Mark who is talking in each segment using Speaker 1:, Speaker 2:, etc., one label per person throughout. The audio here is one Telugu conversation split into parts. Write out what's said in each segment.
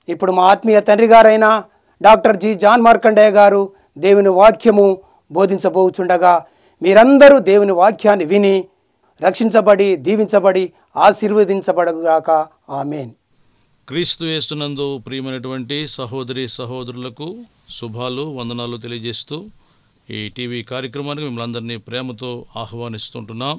Speaker 1: ఇప్పుడు మా ఆత్మీయ తండ్రి గారైన డాక్టర్ జి జాన్ మార్కండేయ గారు దేవుని వాక్యము బోధించబోచుండగా మీరందరూ దేవుని వాక్యాన్ని విని రక్షించబడి దీవించబడి ఆశీర్వదించబడగాక ఆమెన్
Speaker 2: క్రీస్తు యేసునందు ప్రియమైనటువంటి సహోదరి సహోదరులకు శుభాలు వందనాలు తెలియజేస్తూ ఈ టీవీ కార్యక్రమానికి మిమ్మల్ని అందరినీ ప్రేమతో ఆహ్వానిస్తుంటున్నాం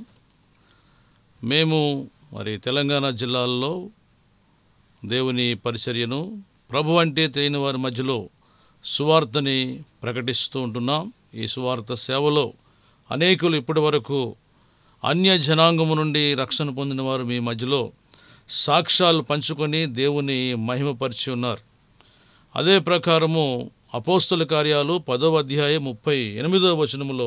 Speaker 2: మేము మరి తెలంగాణ జిల్లాల్లో దేవుని పరిచర్యను ప్రభు అంటే తెలియని వారి మధ్యలో సువార్తని ప్రకటిస్తూ ఉంటున్నాం ఈ సువార్త సేవలో అనేకులు ఇప్పటి వరకు అన్య జనాంగము నుండి రక్షణ పొందిన వారు మీ మధ్యలో సాక్ష్యాలు పంచుకొని దేవుని మహిమపరిచి ఉన్నారు అదే ప్రకారము అపోస్తుల కార్యాలు పదవ అధ్యాయం ముప్పై ఎనిమిదవ వచనములో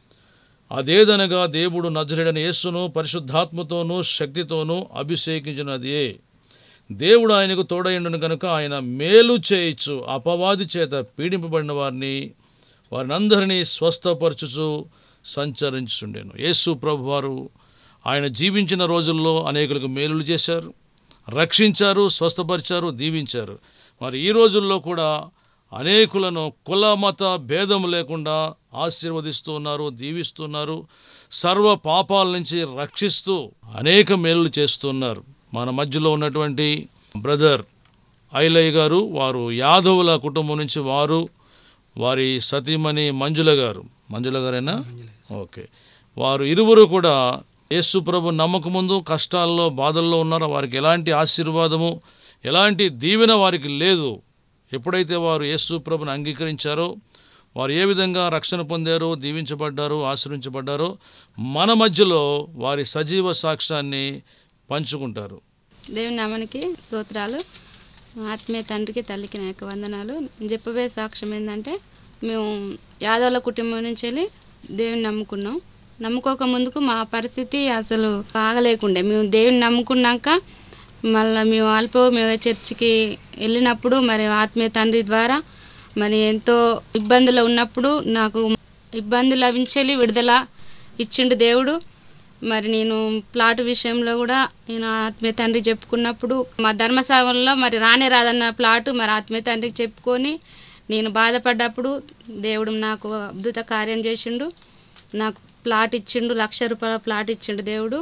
Speaker 2: అదేదనగా దేవుడు నజరుడని యేసును పరిశుద్ధాత్మతోనూ శక్తితోనూ అభిషేకించినదే దేవుడు ఆయనకు తోడైండును కనుక ఆయన మేలు చేయొచ్చు అపవాది చేత పీడింపబడిన వారిని వారినందరినీ స్వస్థపరచుచు సంచరించుండెను యేసు ప్రభు వారు ఆయన జీవించిన రోజుల్లో అనేకులకు మేలులు చేశారు రక్షించారు స్వస్థపరిచారు దీవించారు మరి ఈ రోజుల్లో కూడా అనేకులను కుల మత భేదం లేకుండా ఆశీర్వదిస్తూ ఉన్నారు దీవిస్తున్నారు సర్వ పాపాల నుంచి రక్షిస్తూ అనేక మేలులు చేస్తున్నారు మన మధ్యలో ఉన్నటువంటి బ్రదర్ ఐలయ్య గారు వారు యాదవుల కుటుంబం నుంచి వారు వారి సతీమణి మంజుల గారు మంజుల గారేనా ఓకే వారు ఇరువురు కూడా యేసు ప్రభు నమ్మక ముందు కష్టాల్లో బాధల్లో ఉన్నారో వారికి ఎలాంటి ఆశీర్వాదము ఎలాంటి దీవెన వారికి లేదు ఎప్పుడైతే వారు యేసు ప్రభుని అంగీకరించారో వారు ఏ విధంగా రక్షణ పొందారో దీవించబడ్డారో ఆశ్రయించబడ్డారో మన మధ్యలో వారి సజీవ సాక్ష్యాన్ని పంచుకుంటారు
Speaker 3: దేవుని నామానికి స్తోత్రాలు మా ఆత్మీయ తండ్రికి తల్లికి నా యొక్క వందనాలు నేను చెప్పబోయే సాక్ష్యం ఏంటంటే మేము యాదవుల కుటుంబం నుంచి వెళ్ళి దేవుని నమ్ముకున్నాం నమ్ముకోక ముందుకు మా పరిస్థితి అసలు బాగలేకుండే మేము దేవుని నమ్ముకున్నాక మళ్ళీ మేము అల్ప మేము చర్చికి వెళ్ళినప్పుడు మరి ఆత్మీయ తండ్రి ద్వారా మరి ఎంతో ఇబ్బందులు ఉన్నప్పుడు నాకు ఇబ్బంది లభించేది విడుదల ఇచ్చిండు దేవుడు మరి నేను ప్లాట్ విషయంలో కూడా నేను ఆత్మీయ తండ్రి చెప్పుకున్నప్పుడు మా ధర్మసాగంలో మరి రానే రాదన్న ప్లాటు మరి ఆత్మీయ తండ్రికి చెప్పుకొని నేను బాధపడ్డప్పుడు దేవుడు నాకు అద్భుత కార్యం చేసిండు నాకు ప్లాట్ ఇచ్చిండు లక్ష రూపాయల ప్లాట్ ఇచ్చిండు దేవుడు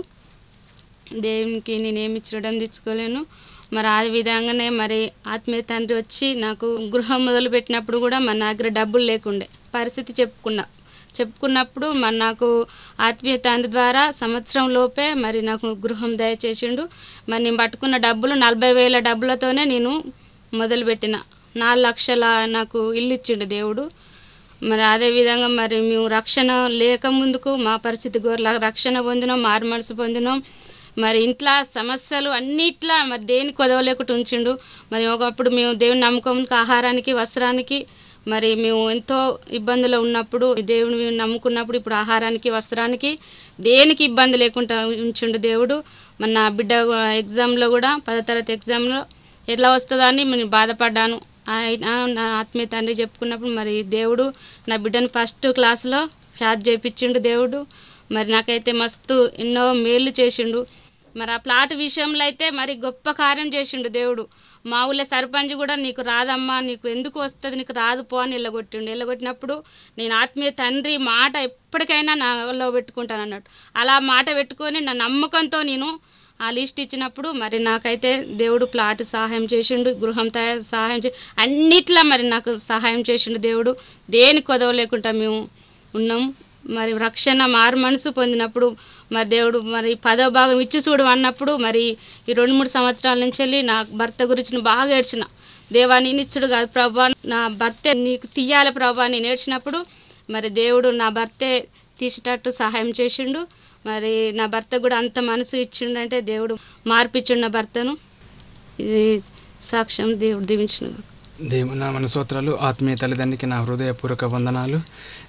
Speaker 3: దేవునికి నేను ఏమి ఇచ్చడం తెచ్చుకోలేను మరి ఆ విధంగానే మరి ఆత్మీయ తండ్రి వచ్చి నాకు గృహం మొదలు పెట్టినప్పుడు కూడా మన దగ్గర డబ్బులు లేకుండే పరిస్థితి చెప్పుకున్నా చెప్పుకున్నప్పుడు మరి నాకు ఆత్మీయ తండ్రి ద్వారా సంవత్సరం లోపే మరి నాకు గృహం దయచేసిండు మరి నేను పట్టుకున్న డబ్బులు నలభై వేల డబ్బులతోనే నేను మొదలుపెట్టిన నాలుగు లక్షల నాకు ఇల్లు ఇచ్చిండు దేవుడు మరి అదే విధంగా మరి మేము రక్షణ లేక ముందుకు మా పరిస్థితి గోర్ల రక్షణ పొందినాం మారు మనసు పొందినాం మరి ఇంట్లో సమస్యలు అన్నిట్లా మరి దేని కొదవలేకుండా ఉంచిండు మరి ఒకప్పుడు మేము దేవుని నమ్మకంకి ఆహారానికి వస్త్రానికి మరి మేము ఎంతో ఇబ్బందులు ఉన్నప్పుడు దేవుని మేము నమ్ముకున్నప్పుడు ఇప్పుడు ఆహారానికి వస్త్రానికి దేనికి ఇబ్బంది లేకుండా ఉంచిండు దేవుడు మరి నా బిడ్డ ఎగ్జామ్లో కూడా పదో తరగతి ఎగ్జామ్లో ఎట్లా వస్తుందో అని నేను బాధపడ్డాను ఆయన నా ఆత్మీయ తండ్రి చెప్పుకున్నప్పుడు మరి దేవుడు నా బిడ్డను ఫస్ట్ క్లాస్లో ఫ్యాత్ చేయించిండు దేవుడు మరి నాకైతే మస్తు ఎన్నో మేలు చేసిండు మరి ఆ ప్లాట్ విషయంలో అయితే మరి గొప్ప కార్యం చేసిండు దేవుడు మా ఊళ్ళో సర్పంచ్ కూడా నీకు రాదమ్మా నీకు ఎందుకు వస్తుంది నీకు రాదు పో అని వెళ్ళగొట్టిండు వెళ్ళగొట్టినప్పుడు నేను ఆత్మీయ తండ్రి మాట ఎప్పటికైనా నాలో పెట్టుకుంటాను అన్నట్టు అలా మాట పెట్టుకొని నా నమ్మకంతో నేను ఆ లిస్ట్ ఇచ్చినప్పుడు మరి నాకైతే దేవుడు ప్లాట్ సహాయం చేసిండు గృహం తయారు సహాయం చే అన్నిట్లా మరి నాకు సహాయం చేసిండు దేవుడు దేని కొదవ లేకుండా మేము ఉన్నాం మరి రక్షణ మారు మనసు పొందినప్పుడు మరి దేవుడు మరి పదో భాగం ఇచ్చి చూడు అన్నప్పుడు మరి ఈ రెండు మూడు సంవత్సరాల నుంచి వెళ్ళి నా భర్త గురించి బాగా ఏడ్చిన దేవా నేను ఇచ్చుడు కాదు ప్రభా నా భర్తే నీకు తీయాలి ప్రభా నేను ఏడ్చినప్పుడు మరి దేవుడు నా భర్తే తీసేటట్టు సహాయం చేసిండు మరి నా భర్త కూడా అంత మనసు ఇచ్చిండంటే దేవుడు మార్పిచ్చిండు నా భర్తను ఇది సాక్ష్యం దేవుడు దీవించిన
Speaker 4: దేవు నా మన స్తోత్రాలు ఆత్మీయ తల్లిదండ్రికి నా హృదయపూర్వక వందనాలు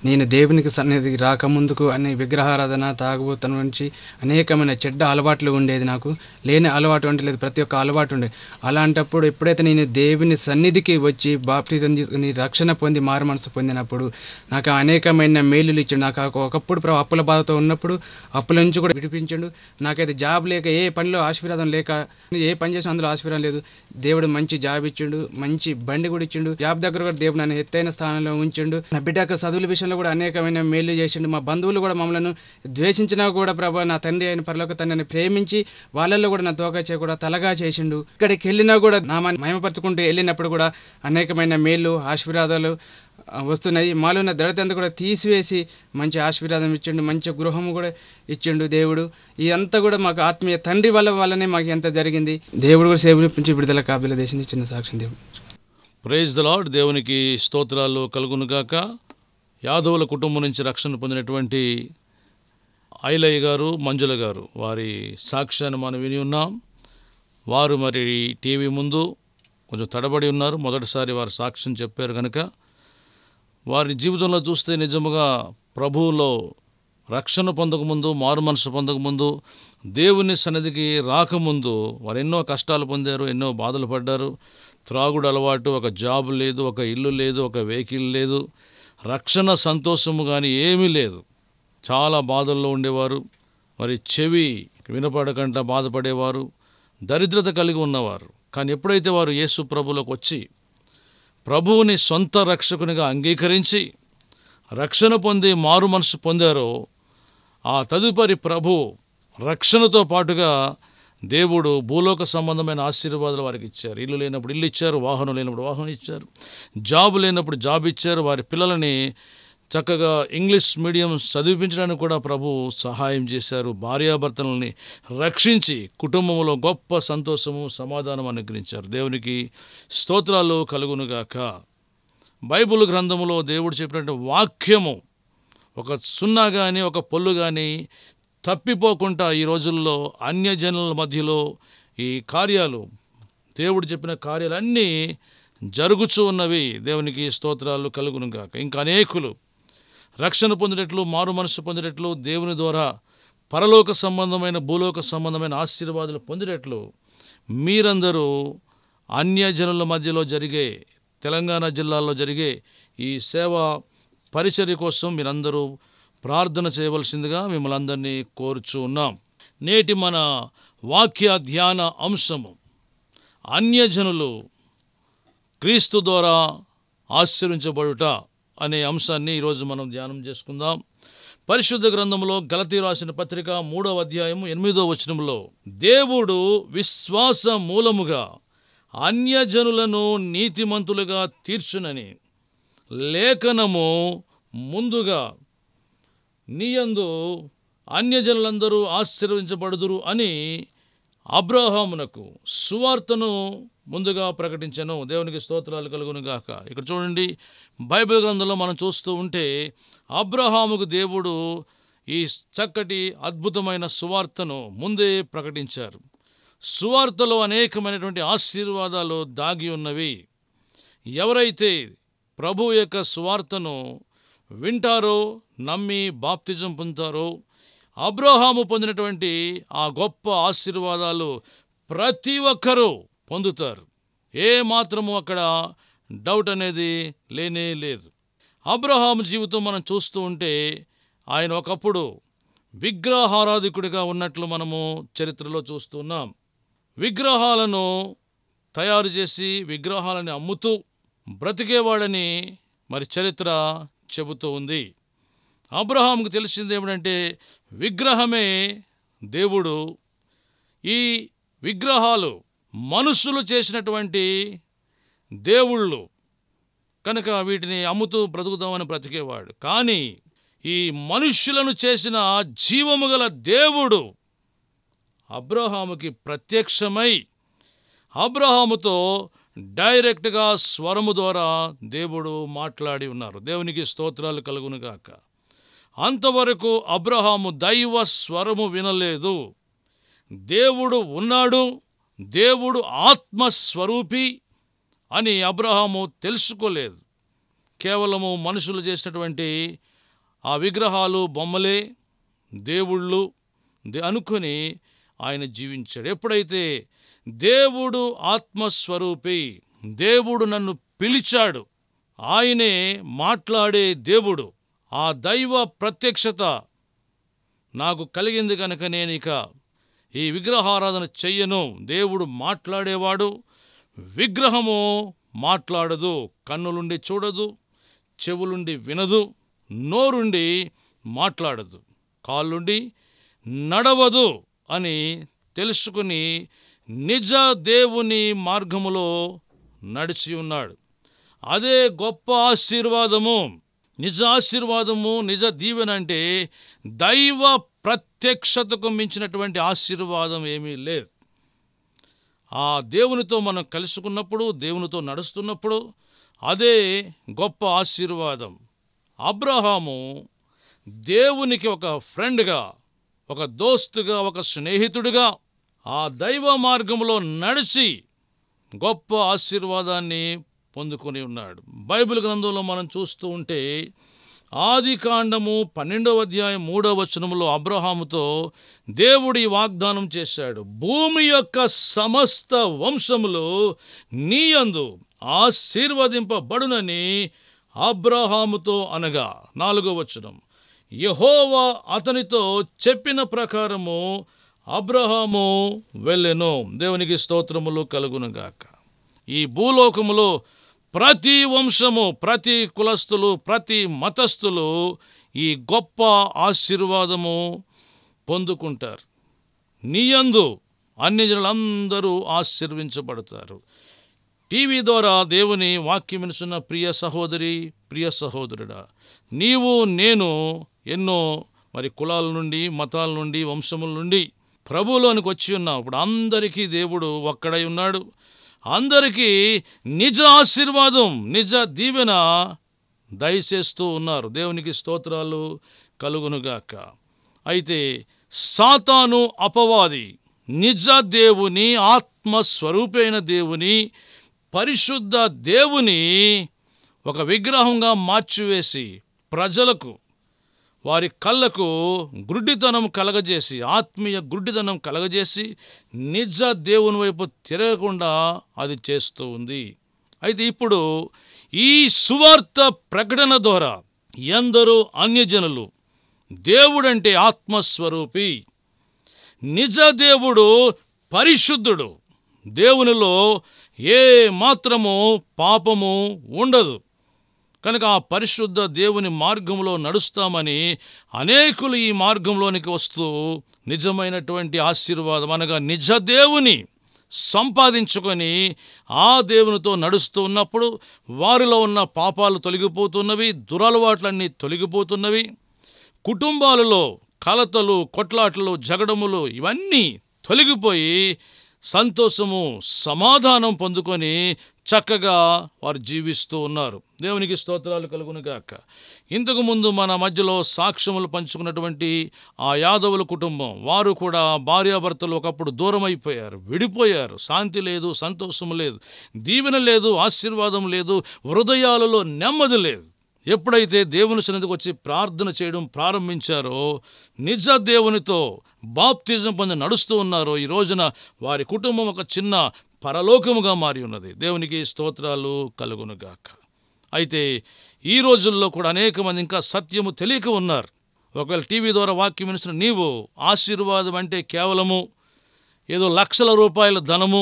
Speaker 4: నేను దేవునికి సన్నిధికి రాకముందుకు అనే విగ్రహారాధన తాగుబోతనం నుంచి అనేకమైన చెడ్డ అలవాట్లు ఉండేది నాకు లేని అలవాటు అంటే లేదు ప్రతి ఒక్క అలవాటు ఉండే అలాంటప్పుడు ఎప్పుడైతే నేను దేవుని సన్నిధికి వచ్చి బాప్టిజం తీసుకుని రక్షణ పొంది మారు మనసు పొందినప్పుడు నాకు అనేకమైన మేలులు ఇచ్చాడు నాకు ఒక- ఒకప్పుడు ప్రభు అప్పుల బాధతో ఉన్నప్పుడు అప్పుల నుంచి కూడా విడిపించాడు నాకైతే జాబ్ లేక ఏ పనిలో ఆశీర్వాదం లేక ఏ పని చేసినా అందులో ఆశీర్వాదం లేదు దేవుడు మంచి జాబ్ ఇచ్చిండు మంచి బండి కూడా ఇచ్చిండు జాబ్ దగ్గర కూడా దేవుడు నన్ను ఎత్తైన స్థానంలో ఉంచిండు నా బిడ్డకు చదువుల విషయంలో కూడా అనేకమైన మేలు చేసిండు మా బంధువులు కూడా మమ్మల్ని ద్వేషించినా కూడా ప్రభా నా తండ్రి అయిన పరలోక తండ్రిని ప్రేమించి వాళ్ళల్లో కూడా నా తోక కూడా తలగా చేసిండు ఇక్కడికి వెళ్ళినా కూడా నామాన్ని మహిమపరచుకుంటూ వెళ్ళినప్పుడు కూడా అనేకమైన మేలు ఆశీర్వాదాలు ఆ, వస్తున్నాయి మాలో ఉన్న దళితంతా కూడా తీసివేసి మంచి ఆశీర్వాదం ఇచ్చిండు మంచి గృహము కూడా ఇచ్చిండు దేవుడు ఇదంతా కూడా మాకు ఆత్మీయ తండ్రి వల్ల వల్లనే మాకు ఎంత జరిగింది దేవుడు కూడా సేవ నుంచి విడుదల కాబిల దేశం ఇచ్చిన సాక్ష్యం దేవుడు
Speaker 2: ప్రైజ్ ద లార్డ్ దేవునికి స్తోత్రాలు కలుగునుగాక యాదవుల కుటుంబం నుంచి రక్షణ పొందినటువంటి ఐలయ్య గారు మంజుల గారు వారి సాక్ష్యాన్ని మనం విని ఉన్నాం వారు మరి టీవీ ముందు కొంచెం తడబడి ఉన్నారు మొదటిసారి వారు సాక్ష్యం చెప్పారు కనుక వారి జీవితంలో చూస్తే నిజముగా ప్రభువులో రక్షణ పొందకముందు మారు మనసు పొందకముందు దేవుని సన్నిధికి రాకముందు వారు ఎన్నో కష్టాలు పొందారు ఎన్నో బాధలు పడ్డారు త్రాగుడు అలవాటు ఒక జాబ్ లేదు ఒక ఇల్లు లేదు ఒక వెహికల్ లేదు రక్షణ సంతోషము కానీ ఏమీ లేదు చాలా బాధల్లో ఉండేవారు మరి చెవి వినపడకుండా బాధపడేవారు దరిద్రత కలిగి ఉన్నవారు కానీ ఎప్పుడైతే వారు యేసు ప్రభులోకి వచ్చి ప్రభువుని సొంత రక్షకునిగా అంగీకరించి రక్షణ పొంది మారు మనసు పొందారో ఆ తదుపరి ప్రభు రక్షణతో పాటుగా దేవుడు భూలోక సంబంధమైన ఆశీర్వాదాలు వారికి ఇచ్చారు ఇల్లు లేనప్పుడు ఇల్లు ఇచ్చారు వాహనం లేనప్పుడు వాహనం ఇచ్చారు జాబ్ లేనప్పుడు జాబ్ ఇచ్చారు వారి పిల్లలని చక్కగా ఇంగ్లీష్ మీడియం చదివించడానికి కూడా ప్రభు సహాయం చేశారు భార్యాభర్తలని రక్షించి కుటుంబంలో గొప్ప సంతోషము సమాధానం అనుగ్రహించారు దేవునికి స్తోత్రాలు కలుగునుగాక బైబిల్ గ్రంథములో దేవుడు చెప్పినట్టు వాక్యము ఒక సున్నా కానీ ఒక పొల్లు కానీ తప్పిపోకుండా ఈ రోజుల్లో అన్యజనుల మధ్యలో ఈ కార్యాలు దేవుడు చెప్పిన కార్యాలన్నీ జరుగుచూ ఉన్నవి దేవునికి స్తోత్రాలు కలుగును గాక ఇంకా అనేకులు రక్షణ పొందేటట్లు మారు మనసు పొందేటట్లు దేవుని ద్వారా పరలోక సంబంధమైన భూలోక సంబంధమైన ఆశీర్వాదాలు పొందేటట్లు మీరందరూ అన్యజనుల మధ్యలో జరిగే తెలంగాణ జిల్లాలో జరిగే ఈ సేవా పరిచర్య కోసం మీరందరూ ప్రార్థన చేయవలసిందిగా మిమ్మల్ని అందరినీ కోరుచూ ఉన్నాం నేటి మన వాక్య ధ్యాన అంశము అన్యజనులు క్రీస్తు ద్వారా ఆశ్రయించబడుట అనే అంశాన్ని ఈరోజు మనం ధ్యానం చేసుకుందాం పరిశుద్ధ గ్రంథంలో గలతీ రాసిన పత్రిక మూడవ అధ్యాయం ఎనిమిదో వచనంలో దేవుడు విశ్వాస మూలముగా అన్యజనులను నీతిమంతులుగా తీర్చునని లేఖనము ముందుగా నీయందు అన్యజనులందరూ ఆశీర్వదించబడుదురు అని అబ్రహామునకు సువార్తను ముందుగా ప్రకటించను దేవునికి స్తోత్రాలు కలుగును గాక ఇక్కడ చూడండి బైబిల్ గ్రంథంలో మనం చూస్తూ ఉంటే అబ్రహాముకు దేవుడు ఈ చక్కటి అద్భుతమైన సువార్తను ముందే ప్రకటించారు సువార్తలో అనేకమైనటువంటి ఆశీర్వాదాలు దాగి ఉన్నవి ఎవరైతే ప్రభు యొక్క సువార్తను వింటారో నమ్మి బాప్తిజం పొందుతారో అబ్రహాము పొందినటువంటి ఆ గొప్ప ఆశీర్వాదాలు ప్రతి ఒక్కరూ పొందుతారు ఏ మాత్రము అక్కడ డౌట్ అనేది లేనే లేదు అబ్రహాము జీవితం మనం చూస్తూ ఉంటే ఆయన ఒకప్పుడు విగ్రహారాధికుడిగా ఉన్నట్లు మనము చరిత్రలో చూస్తున్నాం విగ్రహాలను తయారు చేసి విగ్రహాలని అమ్ముతూ బ్రతికేవాడని మరి చరిత్ర చెబుతూ ఉంది అబ్రహాంకు తెలిసింది ఏమిటంటే విగ్రహమే దేవుడు ఈ విగ్రహాలు మనుషులు చేసినటువంటి దేవుళ్ళు కనుక వీటిని అమ్ముతూ బ్రతుకుదామని బ్రతికేవాడు కానీ ఈ మనుష్యులను చేసిన జీవము గల దేవుడు అబ్రహాముకి ప్రత్యక్షమై అబ్రహాముతో డైరెక్ట్గా స్వరము ద్వారా దేవుడు మాట్లాడి ఉన్నారు దేవునికి స్తోత్రాలు కలుగునుగాక అంతవరకు అబ్రహాము దైవ స్వరము వినలేదు దేవుడు ఉన్నాడు దేవుడు ఆత్మస్వరూపి అని అబ్రహాము తెలుసుకోలేదు కేవలము మనుషులు చేసినటువంటి ఆ విగ్రహాలు బొమ్మలే దేవుళ్ళు దే- అనుకుని ఆయన జీవించాడు ఎప్పుడైతే దేవుడు ఆత్మస్వరూపి దేవుడు నన్ను పిలిచాడు ఆయనే మాట్లాడే దేవుడు ఆ దైవ ప్రత్యక్షత నాకు కలిగింది కనుక నేను ఇక ఈ విగ్రహారాధన చెయ్యను దేవుడు మాట్లాడేవాడు విగ్రహము మాట్లాడదు కన్నులుండి చూడదు చెవులుండి వినదు నోరుండి మాట్లాడదు కాళ్ళుండి నడవదు అని తెలుసుకుని నిజ దేవుని మార్గములో నడిచి ఉన్నాడు అదే గొప్ప ఆశీర్వాదము నిజ ఆశీర్వాదము నిజ దీవెన అంటే దైవ ప్రత్యక్షతకు మించినటువంటి ఆశీర్వాదం ఏమీ లేదు ఆ దేవునితో మనం కలుసుకున్నప్పుడు దేవునితో నడుస్తున్నప్పుడు అదే గొప్ప ఆశీర్వాదం అబ్రహాము దేవునికి ఒక ఫ్రెండ్గా ఒక దోస్తుగా ఒక స్నేహితుడిగా ఆ దైవ మార్గంలో నడిచి గొప్ప ఆశీర్వాదాన్ని పొందుకొని ఉన్నాడు బైబిల్ గ్రంథంలో మనం చూస్తూ ఉంటే ఆది కాండము పన్నెండవ అధ్యాయం మూడవ వచనములో అబ్రహాముతో దేవుడి వాగ్దానం చేశాడు భూమి యొక్క సమస్త వంశములు నీయందు ఆశీర్వదింపబడునని అబ్రహాముతో అనగా నాలుగో వచనం యహోవా అతనితో చెప్పిన ప్రకారము అబ్రహాము వెళ్ళెను దేవునికి స్తోత్రములు కలుగునుగాక ఈ భూలోకములో ప్రతి వంశము ప్రతి కులస్తులు ప్రతి మతస్థులు ఈ గొప్ప ఆశీర్వాదము పొందుకుంటారు నీయందు అన్ని జనులందరూ ఆశీర్వించబడతారు టీవీ ద్వారా దేవుని వాక్యం వినుచున్న ప్రియ సహోదరి ప్రియ సహోదరుడా నీవు నేను ఎన్నో మరి కులాల నుండి మతాల నుండి వంశముల నుండి ప్రభువులోనికి వచ్చి ఉన్నావు ఇప్పుడు అందరికీ దేవుడు ఒక్కడై ఉన్నాడు అందరికీ నిజ ఆశీర్వాదం నిజ దీవెన దయచేస్తూ ఉన్నారు దేవునికి స్తోత్రాలు కలుగునుగాక అయితే సాతాను అపవాది నిజ దేవుని ఆత్మస్వరూపైన దేవుని పరిశుద్ధ దేవుని ఒక విగ్రహంగా మార్చివేసి ప్రజలకు వారి కళ్ళకు గుడ్డితనం కలగజేసి ఆత్మీయ గుడ్డితనం కలగజేసి నిజ దేవుని వైపు తిరగకుండా అది చేస్తూ ఉంది అయితే ఇప్పుడు ఈ సువార్త ప్రకటన ద్వారా ఎందరో అన్యజనులు దేవుడంటే ఆత్మస్వరూపి నిజ దేవుడు పరిశుద్ధుడు దేవునిలో ఏ మాత్రము పాపము ఉండదు కనుక ఆ పరిశుద్ధ దేవుని మార్గంలో నడుస్తామని అనేకులు ఈ మార్గంలోనికి వస్తూ నిజమైనటువంటి ఆశీర్వాదం అనగా నిజ దేవుని సంపాదించుకొని ఆ దేవునితో నడుస్తూ ఉన్నప్పుడు వారిలో ఉన్న పాపాలు తొలగిపోతున్నవి దురలవాట్లన్నీ తొలగిపోతున్నవి కుటుంబాలలో కలతలు కొట్లాటలు జగడములు ఇవన్నీ తొలగిపోయి సంతోషము సమాధానం పొందుకొని చక్కగా వారు జీవిస్తూ ఉన్నారు దేవునికి స్తోత్రాలు కలుగునుగాక ఇంతకు ముందు మన మధ్యలో సాక్ష్యములు పంచుకున్నటువంటి ఆ యాదవుల కుటుంబం వారు కూడా భార్యాభర్తలు ఒకప్పుడు దూరం అయిపోయారు విడిపోయారు శాంతి లేదు సంతోషం లేదు దీవెన లేదు ఆశీర్వాదం లేదు హృదయాలలో నెమ్మది లేదు ఎప్పుడైతే దేవుని సన్నిధికి వచ్చి ప్రార్థన చేయడం ప్రారంభించారో నిజ దేవునితో బాప్తిజం పొంది నడుస్తూ ఉన్నారో ఈ రోజున వారి కుటుంబం ఒక చిన్న పరలోకముగా మారి ఉన్నది దేవునికి స్తోత్రాలు కలుగునుగాక అయితే ఈ రోజుల్లో కూడా అనేక మంది ఇంకా సత్యము తెలియక ఉన్నారు ఒకవేళ టీవీ ద్వారా వాక్యం వినిసిన నీవు ఆశీర్వాదం అంటే కేవలము ఏదో లక్షల రూపాయల ధనము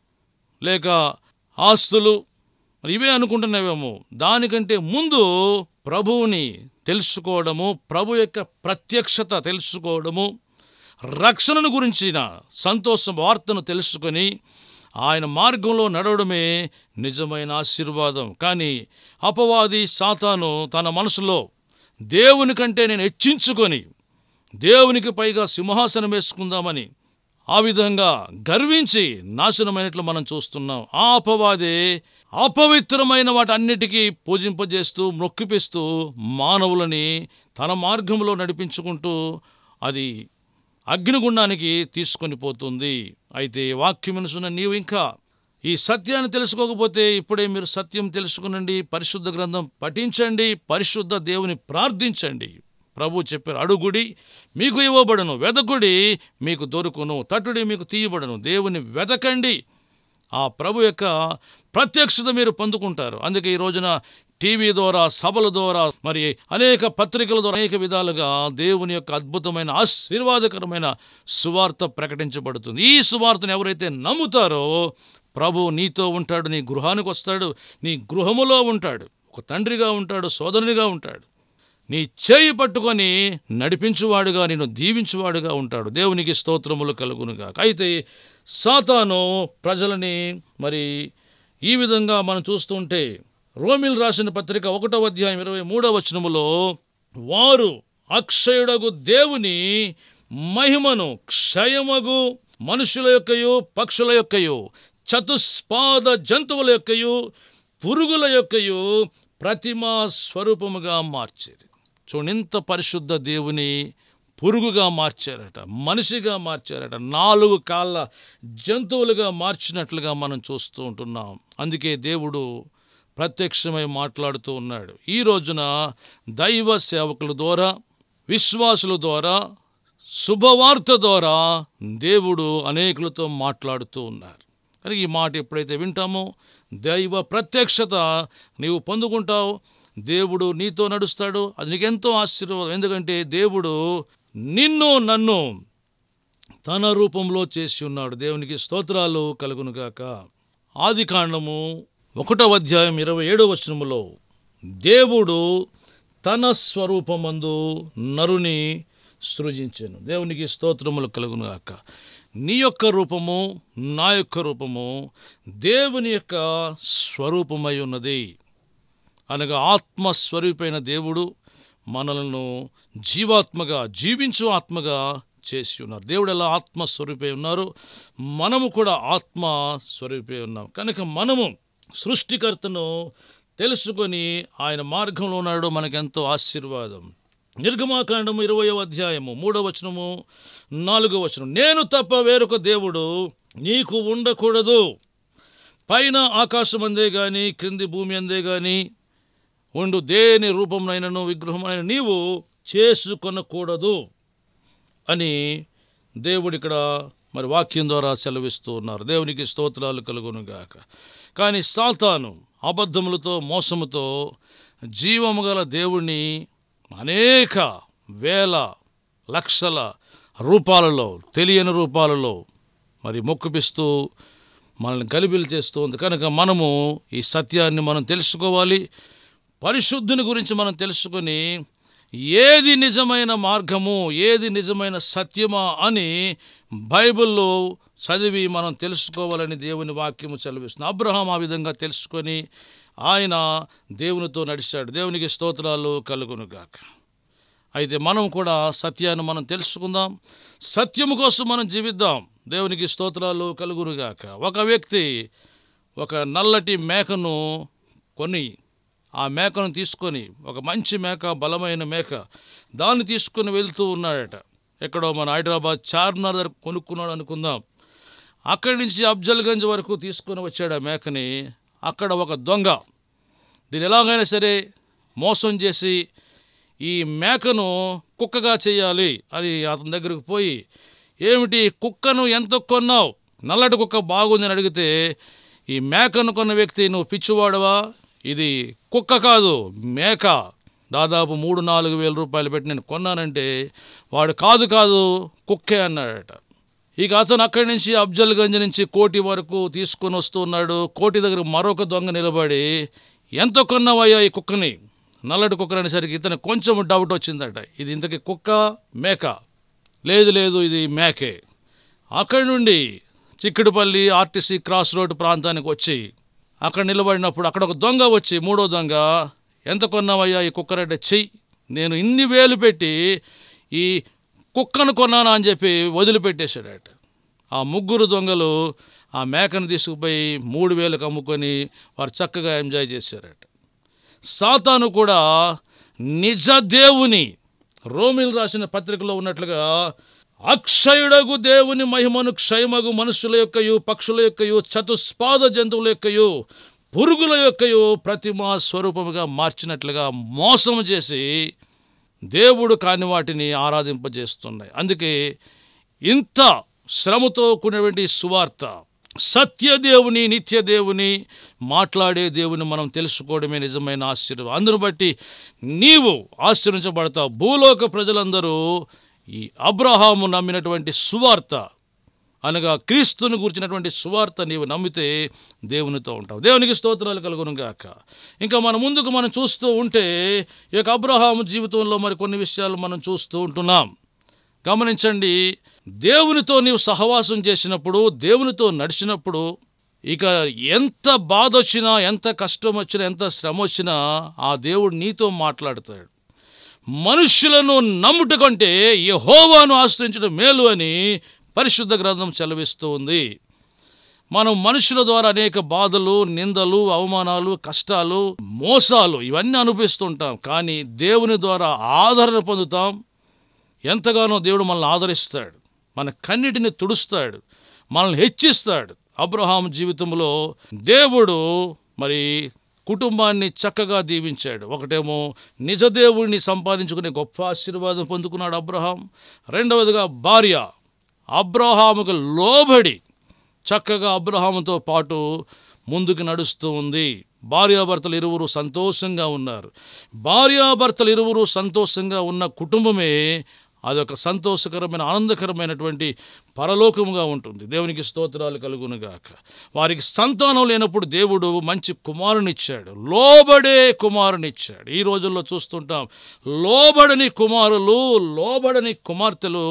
Speaker 2: లేక ఆస్తులు మరి ఇవే అనుకుంటున్నావేమో దానికంటే ముందు ప్రభువుని తెలుసుకోవడము ప్రభు యొక్క ప్రత్యక్షత తెలుసుకోవడము రక్షణను గురించిన సంతోష వార్తను తెలుసుకొని ఆయన మార్గంలో నడవడమే నిజమైన ఆశీర్వాదం కానీ అపవాది సాతాను తన మనసులో దేవుని కంటే నేను హెచ్చించుకొని దేవునికి పైగా సింహాసనం వేసుకుందామని ఆ విధంగా గర్వించి నాశనమైనట్లు మనం చూస్తున్నాం ఆ అపవాదే అపవిత్రమైన వాటన్నిటికీ పూజింపజేస్తూ మొక్కిపిస్తూ మానవులని తన మార్గంలో నడిపించుకుంటూ అది అగ్నిగుండానికి తీసుకొని పోతుంది అయితే వాక్యం వినుసున్న నీవు ఇంకా ఈ సత్యాన్ని తెలుసుకోకపోతే ఇప్పుడే మీరు సత్యం తెలుసుకునండి పరిశుద్ధ గ్రంథం పఠించండి పరిశుద్ధ దేవుని ప్రార్థించండి ప్రభు చెప్పారు అడుగుడి మీకు ఇవ్వబడును వెదకుడి మీకు దొరుకును తట్టుడి మీకు తీయబడును దేవుని వెదకండి ఆ ప్రభు యొక్క ప్రత్యక్షత మీరు పొందుకుంటారు అందుకే ఈ రోజున టీవీ ద్వారా సభల ద్వారా మరి అనేక పత్రికల ద్వారా అనేక విధాలుగా దేవుని యొక్క అద్భుతమైన ఆశీర్వాదకరమైన సువార్త ప్రకటించబడుతుంది ఈ సువార్తను ఎవరైతే నమ్ముతారో ప్రభు నీతో ఉంటాడు నీ గృహానికి వస్తాడు నీ గృహములో ఉంటాడు ఒక తండ్రిగా ఉంటాడు సోదరునిగా ఉంటాడు నీ చేయి పట్టుకొని నడిపించువాడుగా నేను దీవించువాడుగా ఉంటాడు దేవునికి స్తోత్రములు కలుగునుగా అయితే సాతాను ప్రజలని మరి ఈ విధంగా మనం చూస్తుంటే రోమిల్ రాసిన పత్రిక ఒకటో అధ్యాయం ఇరవై మూడవ వచనములో వారు అక్షయుడగు దేవుని మహిమను క్షయమగు మనుషుల యొక్కయు పక్షుల యొక్కయు చతుస్పాద జంతువుల యొక్కయు పురుగుల యొక్కయు ప్రతిమా స్వరూపముగా మార్చేది చూడండి ఇంత పరిశుద్ధ దేవుని పురుగుగా మార్చారట మనిషిగా మార్చారట నాలుగు కాళ్ళ జంతువులుగా మార్చినట్లుగా మనం చూస్తూ ఉంటున్నాం అందుకే దేవుడు ప్రత్యక్షమై మాట్లాడుతూ ఉన్నాడు ఈ రోజున దైవ సేవకుల ద్వారా విశ్వాసుల ద్వారా శుభవార్త ద్వారా దేవుడు అనేకులతో మాట్లాడుతూ ఉన్నారు కానీ ఈ మాట ఎప్పుడైతే వింటామో దైవ ప్రత్యక్షత నీవు పొందుకుంటావు దేవుడు నీతో నడుస్తాడు అది నీకెంతో ఆశీర్వాదం ఎందుకంటే దేవుడు నిన్ను నన్ను తన రూపంలో చేసి ఉన్నాడు దేవునికి స్తోత్రాలు కలుగునుగాక ఆది కాండము ఒకటో అధ్యాయం ఇరవై ఏడో వచనములో దేవుడు తన స్వరూపమందు నరుని సృజించాను దేవునికి స్తోత్రములు కలుగునుగాక నీ యొక్క రూపము నా యొక్క రూపము దేవుని యొక్క స్వరూపమై ఉన్నది అనగా ఆత్మస్వరూపైన దేవుడు మనలను జీవాత్మగా జీవించు ఆత్మగా చేసి ఉన్నారు దేవుడు ఎలా ఆత్మస్వరూపై ఉన్నారు మనము కూడా ఆత్మ స్వరూపై ఉన్నాం కనుక మనము సృష్టికర్తను తెలుసుకొని ఆయన మార్గంలో ఉన్నాడు మనకెంతో ఆశీర్వాదం నిర్గమాకాండము ఇరవయో అధ్యాయము మూడో వచనము నాలుగో వచనం నేను తప్ప వేరొక దేవుడు నీకు ఉండకూడదు పైన ఆకాశం అందే గాని క్రింది భూమి అందే గాని ఉండు దేని రూపంనైనను విగ్రహమైన నీవు చేసుకొనకూడదు అని దేవుడు ఇక్కడ మరి వాక్యం ద్వారా సెలవిస్తూ ఉన్నారు దేవునికి స్తోత్రాలు కలుగునుగాక కానీ సాతాను అబద్ధములతో మోసముతో జీవము గల దేవుణ్ణి అనేక వేల లక్షల రూపాలలో తెలియని రూపాలలో మరి మొక్కుపిస్తూ మనల్ని గలిబిలు చేస్తూ ఉంది కనుక మనము ఈ సత్యాన్ని మనం తెలుసుకోవాలి పరిశుద్ధుని గురించి మనం తెలుసుకొని ఏది నిజమైన మార్గము ఏది నిజమైన సత్యమా అని బైబిల్లో చదివి మనం తెలుసుకోవాలని దేవుని వాక్యము సెలవిస్తుంది అబ్రహాం ఆ విధంగా తెలుసుకొని ఆయన దేవునితో నడిచాడు దేవునికి స్తోత్రాలు కలుగునుగాక అయితే మనం కూడా సత్యాన్ని మనం తెలుసుకుందాం సత్యము కోసం మనం జీవిద్దాం దేవునికి స్తోత్రాలు కలుగునుగాక ఒక వ్యక్తి ఒక నల్లటి మేకను కొని ఆ మేకను తీసుకొని ఒక మంచి మేక బలమైన మేక దాన్ని తీసుకొని వెళ్తూ ఉన్నాడట ఎక్కడో మన హైదరాబాద్ చార్మినార్ దగ్గర కొనుక్కున్నాడు అనుకుందాం అక్కడి నుంచి అఫ్జల్గంజ్ వరకు తీసుకొని వచ్చాడు ఆ మేకని అక్కడ ఒక దొంగ దీన్ని ఎలాగైనా సరే మోసం చేసి ఈ మేకను కుక్కగా చేయాలి అని అతని దగ్గరకు పోయి ఏమిటి కుక్కను ఎంత కొన్నావు నల్లటి కుక్క బాగుంది అని అడిగితే ఈ మేకను కొన్న వ్యక్తి నువ్వు పిచ్చివాడవా ఇది కుక్క కాదు మేక దాదాపు మూడు నాలుగు వేల రూపాయలు పెట్టి నేను కొన్నానంటే వాడు కాదు కాదు కుక్కే అన్నాడట ఇక అతను అక్కడి నుంచి అఫ్జల్గంజ్ నుంచి కోటి వరకు తీసుకొని వస్తూ ఉన్నాడు కోటి దగ్గర మరొక దొంగ నిలబడి ఎంత కొన్నావయ్యా ఈ కుక్కని నల్లటి కుక్కర్ అనేసరికి ఇతను కొంచెం డౌట్ వచ్చిందట ఇది ఇంతకి కుక్క మేక లేదు లేదు ఇది మేకే అక్కడి నుండి చిక్కడిపల్లి ఆర్టీసీ క్రాస్ రోడ్ ప్రాంతానికి వచ్చి అక్కడ నిలబడినప్పుడు అక్కడ ఒక దొంగ వచ్చి మూడో దొంగ ఎంత కొన్నావయ్యా ఈ కుక్కరంటే చెయ్యి నేను ఇన్ని వేలు పెట్టి ఈ కుక్కను కొన్నానా అని చెప్పి వదిలిపెట్టేశాడట ఆ ముగ్గురు దొంగలు ఆ మేకను తీసుకుపోయి మూడు వేలకు అమ్ముకొని వారు చక్కగా ఎంజాయ్ చేశారట సాతాను కూడా నిజ దేవుని రోమిల్ రాసిన పత్రికలో ఉన్నట్లుగా అక్షయుడగు దేవుని మహిమను క్షయమగు మనుషుల యొక్కయు పక్షుల యొక్కయు చతుస్పాద జంతువుల యొక్కయు పురుగుల యొక్కయు ప్రతిమా స్వరూపముగా మార్చినట్లుగా మోసం చేసి దేవుడు కాని వాటిని ఆరాధింపజేస్తున్నాయి అందుకే ఇంత శ్రమతో కూడినటువంటి సువార్త సత్యదేవుని నిత్యదేవుని మాట్లాడే దేవుని మనం తెలుసుకోవడమే నిజమైన ఆశ్చర్యం అందును బట్టి నీవు ఆశ్చర్యించబడతావు భూలోక ప్రజలందరూ ఈ అబ్రహాము నమ్మినటువంటి సువార్త అనగా క్రీస్తుని గురించినటువంటి సువార్త నీవు నమ్మితే దేవునితో ఉంటావు దేవునికి స్తోత్రాలు కలుగును గాక ఇంకా మన ముందుకు మనం చూస్తూ ఉంటే ఈ యొక్క అబ్రహాము జీవితంలో మరి కొన్ని విషయాలు మనం చూస్తూ ఉంటున్నాం గమనించండి దేవునితో నీవు సహవాసం చేసినప్పుడు దేవునితో నడిచినప్పుడు ఇక ఎంత బాధ వచ్చినా ఎంత కష్టం వచ్చినా ఎంత శ్రమ వచ్చినా ఆ దేవుడు నీతో మాట్లాడతాడు మనుష్యులను నమ్ముట కంటే యెహోవాను ఆశ్రయించడం మేలు అని పరిశుద్ధ గ్రంథం సెలవిస్తూ ఉంది మనం మనుషుల ద్వారా అనేక బాధలు నిందలు అవమానాలు కష్టాలు మోసాలు ఇవన్నీ అనుభవిస్తుంటాం కానీ దేవుని ద్వారా ఆదరణ పొందుతాం ఎంతగానో దేవుడు మనల్ని ఆదరిస్తాడు మన కన్నిటిని తుడుస్తాడు మనల్ని హెచ్చిస్తాడు అబ్రహాం జీవితంలో దేవుడు మరి కుటుంబాన్ని చక్కగా దీవించాడు ఒకటేమో నిజ దేవుడిని సంపాదించుకునే గొప్ప ఆశీర్వాదం పొందుకున్నాడు అబ్రహాం రెండవదిగా భార్య అబ్రహాముకు లోబడి చక్కగా అబ్రహాముతో పాటు ముందుకు నడుస్తూ ఉంది భార్యాభర్తలు ఇరువురు సంతోషంగా ఉన్నారు భార్యాభర్తలు ఇరువురు సంతోషంగా ఉన్న కుటుంబమే అదొక సంతోషకరమైన ఆనందకరమైనటువంటి పరలోకముగా ఉంటుంది దేవునికి స్తోత్రాలు కలుగునుగాక వారికి సంతానం లేనప్పుడు దేవుడు మంచి కుమారునిచ్చాడు లోబడే కుమారునిచ్చాడు ఈ రోజుల్లో చూస్తుంటాం లోబడని కుమారులు లోబడని కుమార్తెలు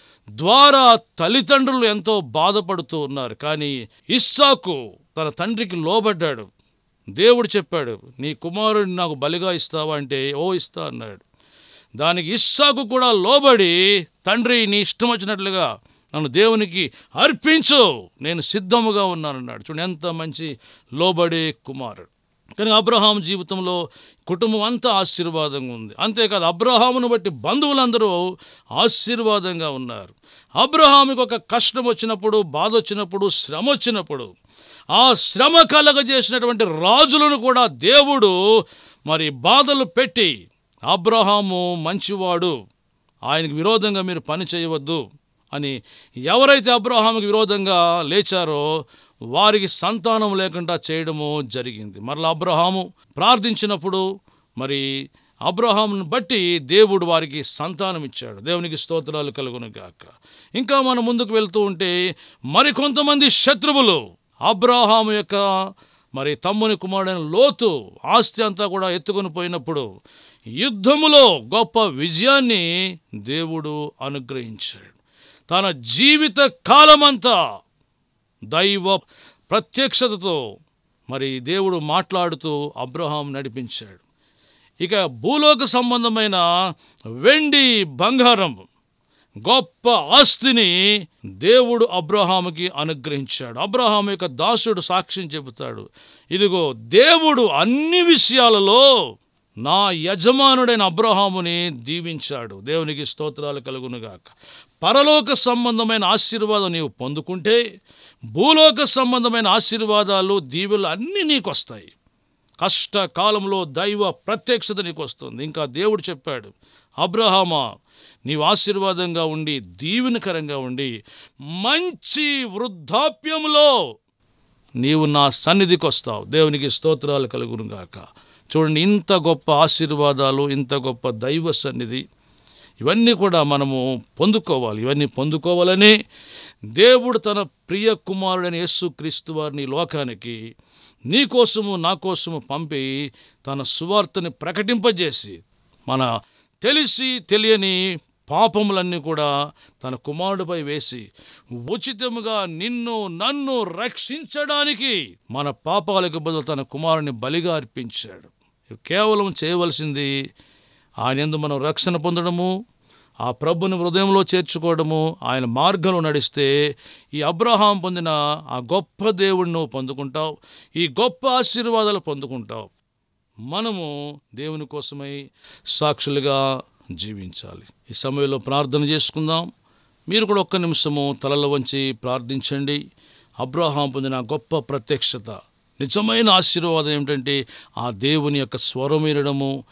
Speaker 2: ద్వారా తల్లిదండ్రులు ఎంతో బాధపడుతూ ఉన్నారు కానీ ఇస్సాకు తన తండ్రికి లోబడ్డాడు దేవుడు చెప్పాడు నీ కుమారుడిని నాకు బలిగా ఇస్తావా అంటే ఓ ఇస్తా అన్నాడు దానికి ఇస్సాకు కూడా లోబడి తండ్రి నీ ఇష్టం వచ్చినట్లుగా నన్ను దేవునికి అర్పించు నేను సిద్ధముగా ఉన్నానన్నాడు చూడండి ఎంత మంచి లోబడే కుమారుడు కానీ అబ్రహాం జీవితంలో కుటుంబం అంతా ఆశీర్వాదంగా ఉంది అంతేకాదు అబ్రహామును బట్టి బంధువులందరూ ఆశీర్వాదంగా ఉన్నారు అబ్రహాముకి ఒక కష్టం వచ్చినప్పుడు బాధ వచ్చినప్పుడు శ్రమ వచ్చినప్పుడు ఆ శ్రమ కలగజేసినటువంటి రాజులను కూడా దేవుడు మరి బాధలు పెట్టి అబ్రహాము మంచివాడు ఆయనకు విరోధంగా మీరు పని చేయవద్దు అని ఎవరైతే అబ్రహాముకి విరోధంగా లేచారో వారికి సంతానం లేకుండా చేయడము జరిగింది మరలా అబ్రహాము ప్రార్థించినప్పుడు మరి అబ్రహామును బట్టి దేవుడు వారికి సంతానం ఇచ్చాడు దేవునికి స్తోత్రాలు కలుగును గాక ఇంకా మనం ముందుకు వెళ్తూ ఉంటే మరికొంతమంది శత్రువులు అబ్రహాము యొక్క మరి తమ్ముని కుమారుడైన లోతు ఆస్తి అంతా కూడా ఎత్తుకొని పోయినప్పుడు యుద్ధములో గొప్ప విజయాన్ని దేవుడు అనుగ్రహించాడు తన జీవిత కాలమంతా దైవ ప్రత్యక్షతతో మరి దేవుడు మాట్లాడుతూ అబ్రహాం నడిపించాడు ఇక భూలోక సంబంధమైన వెండి బంగారం గొప్ప ఆస్తిని దేవుడు అబ్రహాముకి అనుగ్రహించాడు అబ్రహాం యొక్క దాసుడు సాక్ష్యం చెబుతాడు ఇదిగో దేవుడు అన్ని విషయాలలో నా యజమానుడైన అబ్రహాముని దీవించాడు దేవునికి స్తోత్రాలు కలుగునుగాక పరలోక సంబంధమైన ఆశీర్వాదం నీవు పొందుకుంటే భూలోక సంబంధమైన ఆశీర్వాదాలు దీవులు అన్నీ నీకు వస్తాయి కష్టకాలంలో దైవ ప్రత్యక్షత నీకు వస్తుంది ఇంకా దేవుడు చెప్పాడు అబ్రహామా నీవు ఆశీర్వాదంగా ఉండి దీవెనకరంగా ఉండి మంచి వృద్ధాప్యంలో నీవు నా సన్నిధికి వస్తావు దేవునికి స్తోత్రాలు కలుగునుగాక చూడండి ఇంత గొప్ప ఆశీర్వాదాలు ఇంత గొప్ప దైవ సన్నిధి ఇవన్నీ కూడా మనము పొందుకోవాలి ఇవన్నీ పొందుకోవాలని దేవుడు తన ప్రియ కుమారుడైన యేసు క్రీస్తు వారిని ఈ లోకానికి నీ కోసము నా కోసము పంపి తన సువార్తని ప్రకటింపజేసి మన తెలిసి తెలియని పాపములన్నీ కూడా తన కుమారుడిపై వేసి ఉచితముగా నిన్ను నన్ను రక్షించడానికి మన పాపాలకు బదులు తన కుమారుని బలిగా అర్పించాడు కేవలం చేయవలసింది ఆయన ఎందు మనం రక్షణ పొందడము ఆ ప్రభుని హృదయంలో చేర్చుకోవడము ఆయన మార్గంలో నడిస్తే ఈ అబ్రహాం పొందిన ఆ గొప్ప దేవుడిని నువ్వు పొందుకుంటావు ఈ గొప్ప ఆశీర్వాదాలు పొందుకుంటావు మనము దేవుని కోసమై సాక్షులుగా జీవించాలి ఈ సమయంలో ప్రార్థన చేసుకుందాం మీరు కూడా ఒక్క నిమిషము తలల వంచి ప్రార్థించండి అబ్రహాం పొందిన ఆ గొప్ప ప్రత్యక్షత నిజమైన ఆశీర్వాదం ఏమిటంటే ఆ దేవుని యొక్క స్వరం వినడము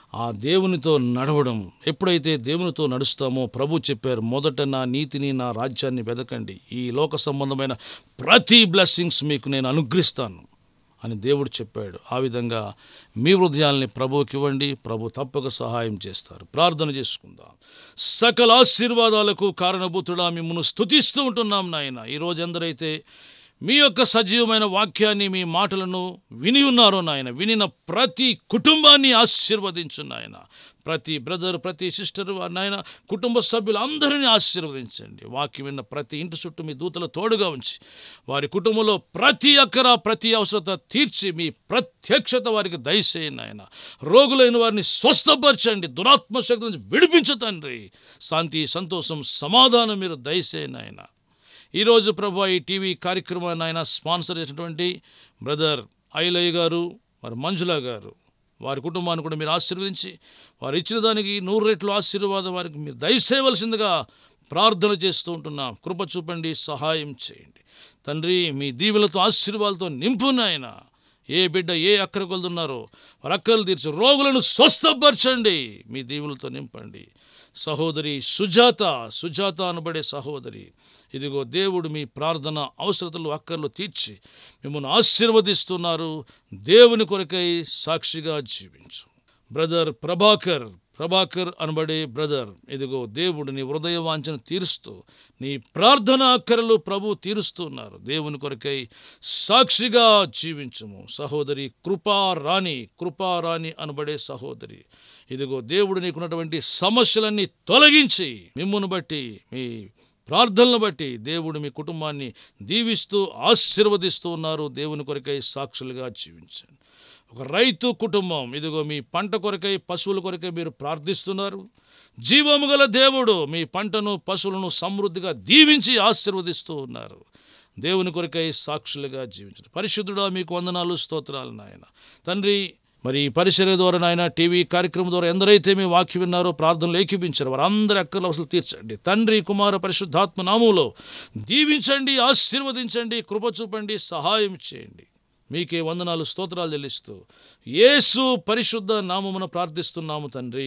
Speaker 2: ఆ దేవునితో నడవడం ఎప్పుడైతే దేవునితో నడుస్తామో ప్రభు చెప్పారు మొదట నా నీతిని నా రాజ్యాన్ని వెదకండి ఈ లోక సంబంధమైన ప్రతి బ్లెస్సింగ్స్ మీకు నేను అనుగ్రహిస్తాను అని దేవుడు చెప్పాడు ఆ విధంగా మీ హృదయాల్ని ప్రభువుకి ఇవ్వండి ప్రభు తప్పక సహాయం చేస్తారు ప్రార్థన చేసుకుందాం సకల ఆశీర్వాదాలకు కారణభూతుడా మిమ్మల్ని స్తుతిస్తూ ఉంటున్నాం నాయన ఈరోజు ఎందరైతే మీ యొక్క సజీవమైన వాక్యాన్ని మీ మాటలను విని ఉన్నారో నాయన వినిన ప్రతి కుటుంబాన్ని ఆశీర్వదించు నాయన ప్రతి బ్రదర్ ప్రతి సిస్టర్ నాయన కుటుంబ సభ్యులందరినీ ఆశీర్వదించండి వాక్యం విన్న ప్రతి ఇంటి చుట్టూ మీ దూతల తోడుగా ఉంచి వారి కుటుంబంలో ప్రతి అక్కర ప్రతి అవసరత తీర్చి మీ ప్రత్యక్షత వారికి దయచేయండి ఆయన రోగులైన వారిని స్వస్థపరచండి దురాత్మ శక్తి నుంచి విడిపించు తండ్రి శాంతి సంతోషం సమాధానం మీరు దయచేయండి ఆయన ఈరోజు ప్రభు ఈ టీవీ కార్యక్రమాన్ని ఆయన స్పాన్సర్ చేసినటువంటి బ్రదర్ ఐలయ్య గారు మరి మంజుల గారు వారి కుటుంబాన్ని కూడా మీరు ఆశీర్వదించి వారు ఇచ్చిన దానికి నూరు రెట్లు ఆశీర్వాదం వారికి మీరు దయచేయవలసిందిగా ప్రార్థన చేస్తూ ఉంటున్నాం కృప చూపండి సహాయం చేయండి తండ్రి మీ దీవులతో ఆశీర్వాదాలతో నింపు నాయన ఏ బిడ్డ ఏ అక్కర కొలుతున్నారో వారి అక్కలు తీర్చి రోగులను స్వస్థపరచండి మీ దీవులతో నింపండి సహోదరి సుజాత సుజాత అనబడే సహోదరి ఇదిగో దేవుడు మీ ప్రార్థన అవసరతలు అక్కర్లు తీర్చి మిమ్మల్ని ఆశీర్వదిస్తున్నారు దేవుని కొరకై సాక్షిగా జీవించు బ్రదర్ ప్రభాకర్ ప్రభాకర్ అనబడే బ్రదర్ ఇదిగో దేవుడు నీ హృదయ వాంఛను తీరుస్తూ నీ ప్రార్థన అక్కరలు ప్రభు తీరుస్తున్నారు దేవుని కొరకై సాక్షిగా జీవించుము సహోదరి కృపారాణి కృపారాణి అనబడే సహోదరి ఇదిగో దేవుడు నీకున్నటువంటి సమస్యలన్నీ తొలగించి మిమ్మును బట్టి మీ ప్రార్థనలు బట్టి దేవుడు మీ కుటుంబాన్ని దీవిస్తూ ఆశీర్వదిస్తూ ఉన్నారు దేవుని కొరకై సాక్షులుగా జీవించండి ఒక రైతు కుటుంబం ఇదిగో మీ పంట కొరకై పశువుల కొరకై మీరు ప్రార్థిస్తున్నారు జీవము గల దేవుడు మీ పంటను పశువులను సమృద్ధిగా దీవించి ఆశీర్వదిస్తూ ఉన్నారు దేవుని కొరకై సాక్షులుగా జీవించండి పరిశుద్ధుడా మీకు వందనాలు స్తోత్రాలు నాయన తండ్రి మరి ఈ పరిచర్య ద్వారా నాయన టీవీ కార్యక్రమం ద్వారా ఎందరైతే మీ వాక్యం విన్నారో ప్రార్థనలు ఏకీపించారు వారందరి అక్కర్ల అవసరం తీర్చండి తండ్రి కుమార పరిశుద్ధాత్మ నామంలో దీవించండి ఆశీర్వదించండి కృప చూపండి సహాయం చేయండి మీకే వందనాలు స్తోత్రాలు చెల్లిస్తూ యేసు పరిశుద్ధ నామమున ప్రార్థిస్తున్నాము తండ్రి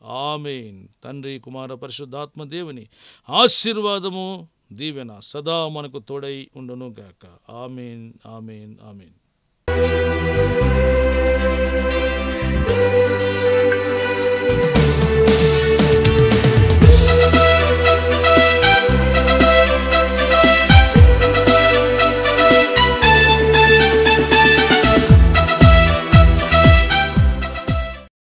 Speaker 2: ఆమెన్ తండ్రి కుమార పరిశుద్ధాత్మ దేవుని ఆశీర్వాదము దీవెన సదా మనకు తోడై ఉండును గాక ఆమెన్ ఆమెన్ ఆమెన్